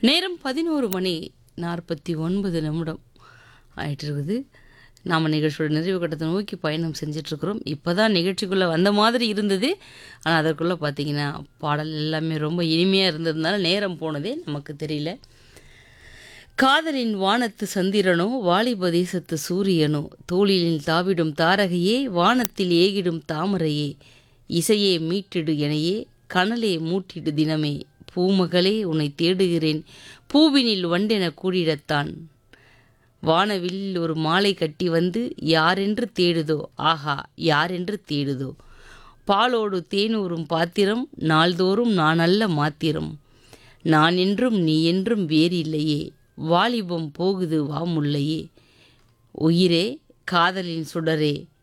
நேரம் பதினோரு மணி நாற்பத்தி ஒன்பது நிமிடம் ஆயிட்டு இருக்குது நாம் நிகழ்ச்சியோட நிறைவு கட்டத்தை நோக்கி பயணம் செஞ்சிட்ருக்குறோம் இப்போ தான் நிகழ்ச்சிக்குள்ளே வந்த மாதிரி இருந்தது ஆனால் அதற்குள்ளே பார்த்தீங்கன்னா பாடல் எல்லாமே ரொம்ப இனிமையாக இருந்ததுனால நேரம் போனதே நமக்கு தெரியல காதலின் வானத்து சந்திரனோ வாலிப தேசத்து சூரியனோ தோளிலில் தாவிடும் தாரகையே வானத்தில் ஏகிடும் தாமரையே இசையே மீட்டிடு எனையே கனலே மூட்டிடு தினமே பூமகளே உன்னை தேடுகிறேன் பூவினில் வண்டென கூடிடத்தான் வானவில் ஒரு மாலை கட்டி வந்து யாரென்று தேடுதோ ஆஹா யாரென்று தேடுதோ பாலோடு தேனூரும் பாத்திரம் நாள்தோறும் நான் அல்ல மாத்திரம் நான் என்றும் நீ என்றும் வேறில்லையே வாலிபம் போகுது வாமுல்லையே உயிரே காதலின் சுடரே